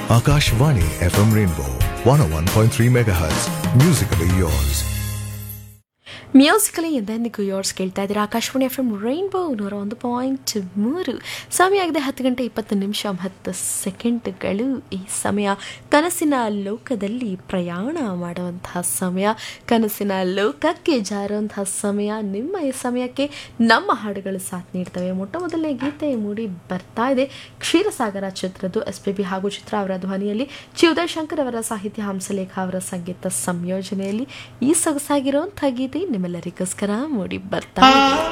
Akashvani FM Rainbow 101.3 MHz. Musically yours. Musically ಎಂದೆಂದಿಗೂ yours ಕೇಳ್ತಾ ಇದ್ದೀರಾ ಆಕಾಶವಾಣಿ ಎಫ್ ಎಂ ರೈನ್ಬೋ ನೂರ ಒಂದು ಪಾಯಿಂಟ್ ಮೂರು ಸಮಯ ಆಗಿದೆ ಹತ್ತು ಗಂಟೆ ಇಪ್ಪತ್ತು ನಿಮಿಷ ಹತ್ತು ಸೆಕೆಂಡ್ಗಳು ಈ ಸಮಯ ಕನಸಿನ ಲೋಕದಲ್ಲಿ ಪ್ರಯಾಣ ಮಾಡುವಂತಹ ಸಮಯ ಕನಸಿನ ಲೋಕಕ್ಕೆ ಜಾರುವಂತಹ ಸಮಯ ನಿಮ್ಮ ಈ ಸಮಯಕ್ಕೆ ನಮ್ಮ ಹಾಡುಗಳು ಸಾಥ್ ನೀಡ್ತವೆ ಮೊಟ್ಟ ಮೊದಲನೇ ಗೀತೆ ಮೂಡಿ ಬರ್ತಾ ಇದೆ ಕ್ಷೀರಸಾಗರ ಚಿತ್ರದ್ದು ಎಸ್ ಪಿ ಬಿ ಹಾಗೂ ಚಿತ್ರ ಅವರ ಧ್ವನಿಯಲ್ಲಿ ಚಿ ಉದಯ್ ಶಂಕರ್ ಅವರ ಸಾಹಿತ್ಯ ಹಂಸಲೇಖ ಅವರ ಸಂಗೀತ ಸಂಯೋಜನೆಯಲ್ಲಿ ಈ ಸೊಗಸಾಗಿರುವಂತಹ ಗೀತೆ ನಿಮ್ಮೆಲ್ಲರಿಗೋಸ್ಕರ ಮೂಡಿ ಬರ್ತಾ ಇದೆ